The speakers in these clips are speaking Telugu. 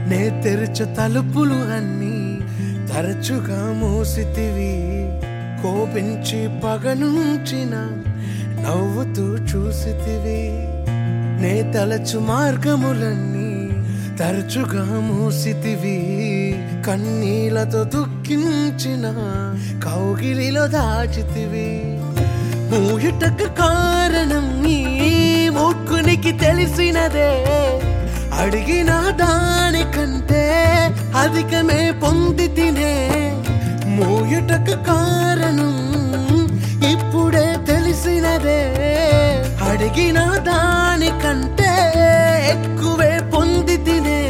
నే తెరచు తలుపులు అన్నీ తరచుగా మూసితివి కోపించి పగనుంచిన నవ్వుతూ చూసితివి నే తలచు మార్గములన్నీ తరచుగా మూసితివి కన్నీలతో దుఃఖించిన కౌగిలిలో దాచితివి మూయుటకు కారణం నీ మూర్ఖునికి తెలిసినదే అడిగిన దానికంటే అధికమే పొంది తినే మూయుటకు కారణం ఇప్పుడే తెలిసినదే అడిగిన దానికంటే ఎక్కువే పొంది తినే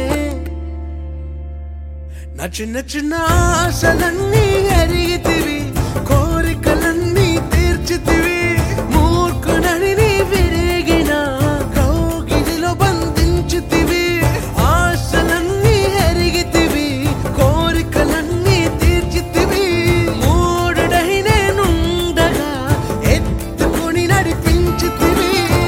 నా చిన్న చిన్న ఆశలన్నీ ఎరిగితివి కోరికలన్నీ తీర్చితివి మూర్ఖుడని నీ విరిగిన కౌగిలిలో బంధించితివి ఆశలన్నీ ఎరిగితివి కోరికలన్నీ తీర్చితివి మూడుడై నేనుండగా ఎత్తుకొని నడిపించితివి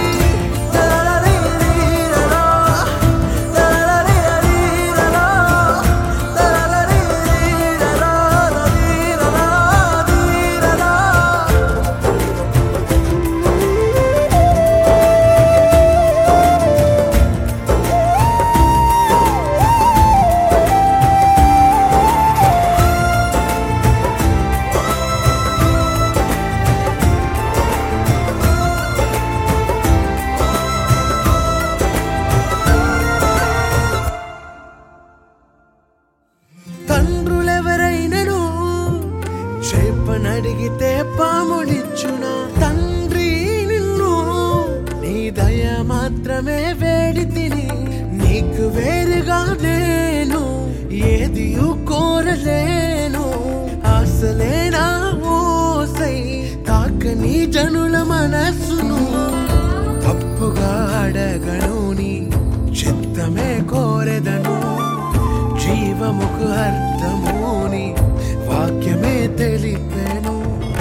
తండ్రులెవరైనను చేపనడిగితే పామునిచ్చున తండ్రి నిన్ను నీ దయ మాత్రమే వేడి తిని నీకు వేరుగా నేను ఏది కోరలేను ఆశలేనా ఓసై తాకని జనుల మనస్సును తప్పుగా అడగను నీ చిత్తమే కోరెదను జీవముకు అర్థముని వాక్యమే తెలిపెను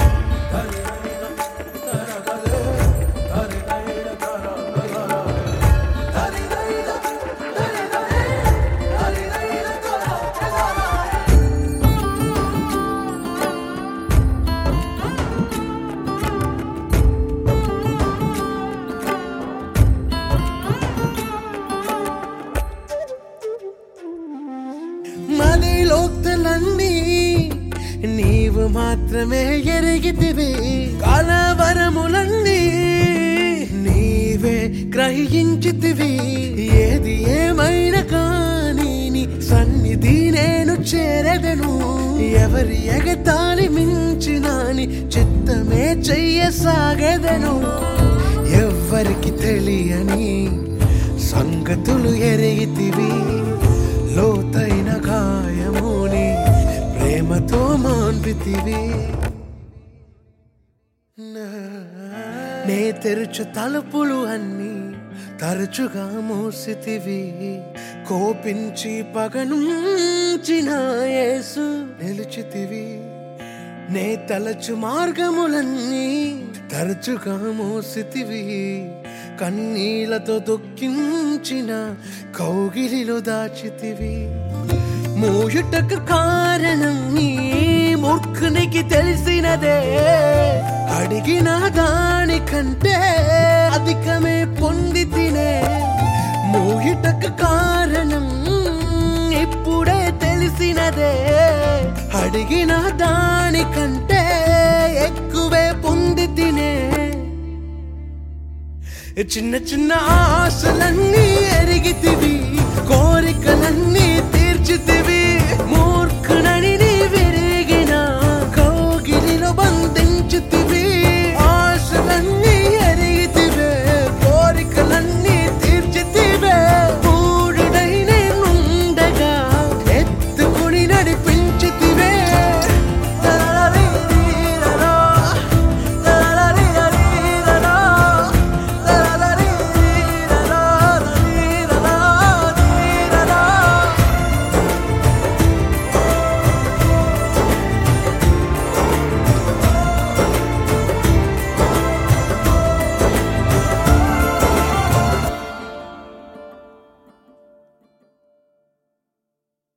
మదిలోక్తలన్నీ నీవు మాత్రమే ఎరిగితివి కలవరములన్నీ నీవే గ్రహించితివి ఏది ఏమైనా కానీ నీ సన్నిధి నేను చేరదను ఎవరి ఎగతాళి మించిన నీ చిత్తమే చెయ్యసాగదను ఎవ్వరికి తెలియని సంగతులు ఎరిగితివి లోతైన గాయముని ప్రేమతో మాన్పితివి నే తెరుచు తలుపులు అన్నీ తరచుగా మూసితివి కోపించి పగనుంచిన యేసు నిలిచితివి నే తలచు మార్గములన్నీ తరచుగా మోసితివి కన్నీలతో దుఃఖించిన కౌగిలిలో దాచితివి మూయుటకు కారణం నీ మూర్ఖునికి తెలిసినదే అడిగిన దానికంటే అధికమే పొంది తినే మూయుటకు కారణం ఇప్పుడే తెలిసినదే అడిగిన దానికంటే ఎక్కువే పొంది తినే చిన్న చిన్న ఆశలన్నీ ఎరిగితివి కోరికలన్నీ తీర్చితివి మూర్ఖుడని